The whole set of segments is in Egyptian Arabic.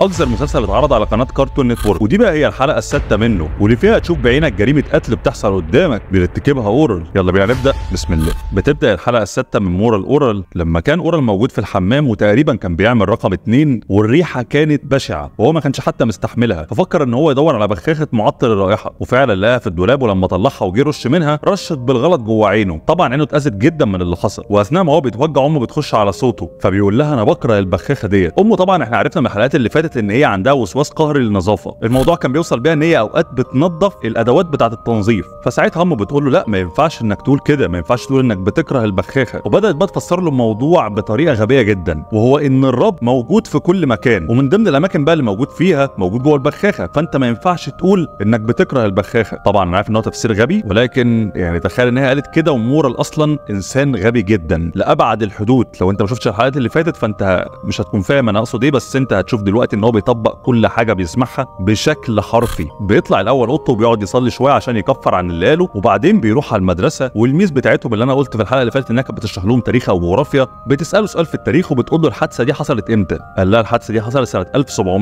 اكثر مسلسل اتعرض على قناه كارتون نتورك ودي بقى هي الحلقه السادسه منه واللي فيها تشوف بعينك جريمه قتل بتحصل قدامك بيرتكبها اورال يلا بينا نبدا بسم الله بتبدا الحلقه السادسه من مورال اورال لما كان اورال موجود في الحمام وتقريبا كان بيعمل رقم اتنين والريحه كانت بشعه وهو ما كانش حتى مستحملها ففكر ان هو يدور على بخاخه معطل الرائحه وفعلا لقاها في الدولاب ولما طلعها وجه رش منها رشت بالغلط جوه عينه طبعا عينه اتاذت جدا من اللي حصل واثناء ما هو بيتوجع امه بتخش على صوته فبيقول لها انا بكره البخاخه ديت امه طبعا احنا عرفنا من الحلقات اللي فاتت ان هي عندها وسواس قهري للنظافه الموضوع كان بيوصل بيها ان هي اوقات بتنظف الادوات بتاعه التنظيف فساعتها امه بتقول له لا ما ينفعش انك تقول كده ما ينفعش تقول انك بتكره البخاخه وبدات بقى تفسر له الموضوع بطريقه غبيه جدا وهو ان الرب موجود في كل مكان ومن ضمن الاماكن بقى اللي موجود فيها موجود جوه البخاخه فانت ما ينفعش تقول انك بتكره البخاخه طبعا انا عارف ان هو تفسير غبي ولكن يعني تخيل ان هي قالت كده ومورال اصلا انسان غبي جدا لابعد الحدود لو انت ما شفتش الحلقات اللي فاتت فانت مش هتكون فاهم انا اقصد ايه بس انت هتشوف دلوقتي ان هو بيطبق كل حاجه بيسمعها بشكل حرفي بيطلع الاول اوضته وبيقعد يصلي شويه عشان يكفر عن اللي قاله وبعدين بيروح على المدرسه والميس بتاعتهم اللي انا قلت في الحلقه اللي فاتت انها كانت بتشرح لهم تاريخ او جغرافيا بتساله سؤال في التاريخ وبتقول له الحادثه دي حصلت امتى قال لها الحادثه دي حصلت سنه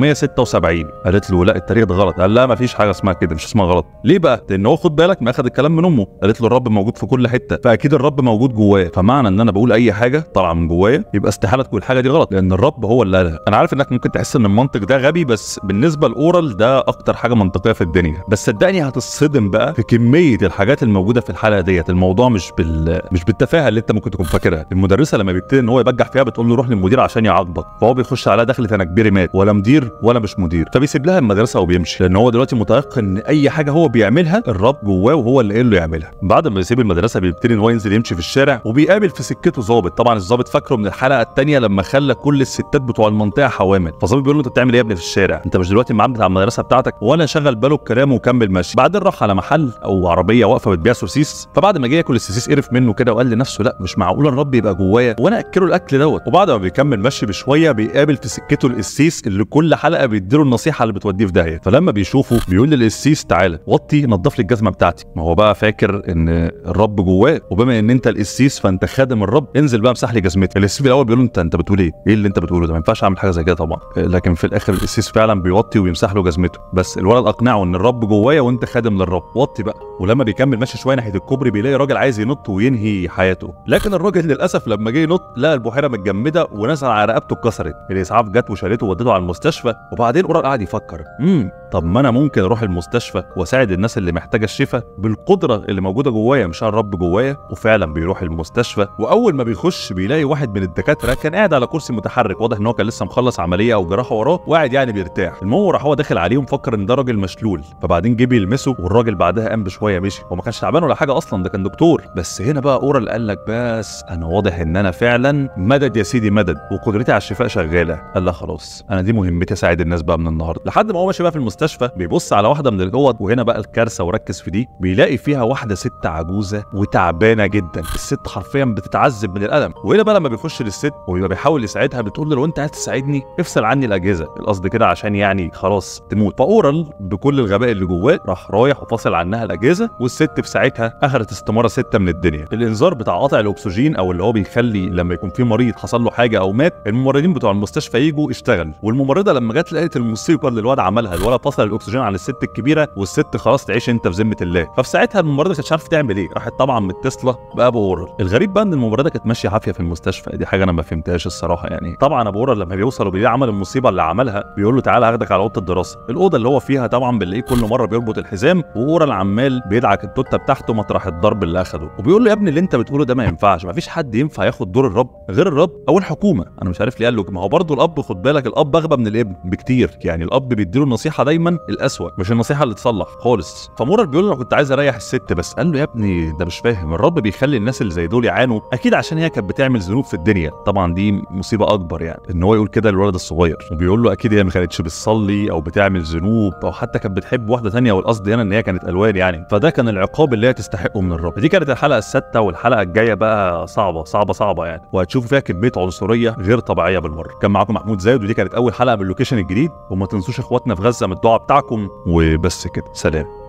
1776 قالت له لا التاريخ ده غلط قال لها ما فيش حاجه اسمها كده مش اسمها غلط ليه بقى لان هو خد بالك ما اخد الكلام من امه قالت له الرب موجود في كل حته فاكيد الرب موجود جواه فمعنى ان انا بقول اي حاجه طالعه من جوايا يبقى استحاله تكون الحاجه دي غلط لان الرب هو اللي قالها انا عارف انك ممكن تحس ان المنطق ده غبي بس بالنسبه لاورال ده اكتر حاجه منطقيه في الدنيا بس صدقني هتصدم بقى في كميه الحاجات الموجوده في الحلقه ديت الموضوع مش بال مش بالتفاهه اللي انت ممكن تكون فاكرها المدرسه لما بيبتدي ان هو يبجح فيها بتقول له روح للمدير عشان يعاقبك فهو بيخش عليها دخلت انا كبير مات ولا مدير ولا مش مدير فبيسيب لها المدرسه وبيمشي لان هو دلوقتي متيقن ان اي حاجه هو بيعملها الرب جواه وهو اللي قايل له يعملها بعد ما يسيب المدرسه بيبتدي ان هو ينزل يمشي في الشارع وبيقابل في سكته ظابط طبعا الظابط فاكره من الحلقه الثانيه لما خلى كل الستات بتوع المنطقه حوامل فالظابط بيقول له انت بتعمل ايه يا ابني في الشارع انت مش دلوقتي الميعاد بتاع المدرسه بتاعتك ولا شغل باله بكلامه وكمل ماشي بعدين راح على محل او عربيه واقفه بتبيع سوسيس فبعد ما جه ياكل السوسيس قرف منه كده وقال لنفسه لا مش معقول الرب يبقى جوايا وانا اكله الاكل دوت وبعد ما بيكمل مشي بشويه بيقابل في سكته القسيس اللي كل حلقه بيديله النصيحه اللي بتوديه في داهيه فلما بيشوفه بيقول للقسيس تعالى وطي نضف لي الجزمه بتاعتي ما هو بقى فاكر ان الرب جواه وبما ان انت القسيس فانت خادم الرب انزل بقى امسح لي جزمتي القسيس في الاول بيقول له انت انت بتقول ايه ايه اللي انت بتقوله ده ما ينفعش اعمل حاجه زي كده طبعا لكن في الاخر القسيس فعلا بيوطي ويمسح له جزمته بس الولد اقنعه ان الرب جوايا وانت خادم للرب وطي بقى ولما بيكمل ماشي شويه ناحيه الكوبري بيلاقي راجل عايز ينط وينهي حياته لكن الراجل للاسف لما جه ينط لقى البحيره متجمده ونزل على رقبته اتكسرت الاسعاف جت وشالته وودته على المستشفى وبعدين قرر قعد يفكر امم طب ما انا ممكن اروح المستشفى واساعد الناس اللي محتاجه الشفاء بالقدره اللي موجوده جوايا مش الرب جوايا وفعلا بيروح المستشفى واول ما بيخش بيلاقي واحد من الدكاتره كان قاعد على كرسي متحرك واضح ان هو كان لسه مخلص عمليه او جراحه وراه وقاعد يعني بيرتاح المهم راح هو داخل عليه ومفكر ان ده راجل مشلول فبعدين جه بيلمسه والراجل بعدها قام بشويه مشي هو ما كانش تعبان ولا حاجه اصلا ده كان دكتور بس هنا بقى اورال قال لك بس انا واضح ان انا فعلا مدد يا سيدي مدد وقدرتي على الشفاء شغاله قال لا خلاص انا دي مهمتي اساعد الناس بقى من النهارده لحد ما هو ماشي بقى في المستشفى بيبص على واحده من الاوض وهنا بقى الكارثه وركز في دي بيلاقي فيها واحده ست عجوزه وتعبانه جدا الست حرفيا بتتعذب من الالم وهنا بقى لما بيخش للست وبيبقى بيحاول يساعدها بتقول له لو انت عايز تساعدني افصل عني الاجهزه القصد كده عشان يعني خلاص تموت فاورال بكل الغباء اللي جواه راح رايح وفاصل عنها الاجهزه والست في ساعتها اخذت استماره سته من الدنيا الانذار بتاع قطع الاكسجين او اللي هو بيخلي لما يكون في مريض حصل له حاجه او مات الممرضين بتوع المستشفى يجوا اشتغل والممرضه لما جت لقيت المصيبه اللي الواد عملها الولد فصل الاكسجين عن الست الكبيره والست خلاص تعيش انت في ذمه الله ففي ساعتها الممرضه كانت عارفه تعمل ايه راحت طبعا متصله بابو اورال الغريب بقى ان الممرضه كانت ماشيه عافيه في المستشفى دي حاجه انا ما فهمتهاش الصراحه يعني طبعا ابو اورال لما بيوصل وبيلاقي عمل المصيبه اللي عملها بيقول له تعالى هاخدك على اوضه الدراسه الاوضه اللي هو فيها طبعا بنلاقيه كل مره بيربط الحزام واورال عمال بيدعك التوته بتاعته مطرح الضرب اللي اخده وبيقول له يا ابني اللي انت بتقوله ده ما ينفعش ما فيش حد ينفع ياخد دور الرب غير الرب او الحكومه انا مش عارف ليه قال له ما هو برضه الاب خد بالك الاب اغبى من الابن بكتير يعني الاب بيديله النصيحه دايما الاسوأ مش النصيحه اللي تصلح خالص فمورال بيقول له انا كنت عايز اريح الست بس قال له يا ابني ده مش فاهم الرب بيخلي الناس اللي زي دول يعانوا اكيد عشان هي كانت بتعمل ذنوب في الدنيا طبعا دي مصيبه اكبر يعني ان هو يقول كده للولد الصغير وبيقول له اكيد هي ما كانتش بتصلي او بتعمل ذنوب او حتى كانت بتحب واحده ثانيه والقصد هنا ان هي كانت الوان يعني فده كان العقاب اللي هي تستحقه من الرب دي كانت الحلقه السادسه والحلقه الجايه بقى صعبه صعبه صعبه يعني وهتشوفوا فيها كميه عنصريه غير طبيعيه بالمره كان معاكم محمود زايد ودي كانت اول حلقه من اللوكيشن الجديد وما تنسوش اخواتنا في غزه من الدعاء بتاعكم وبس كده سلام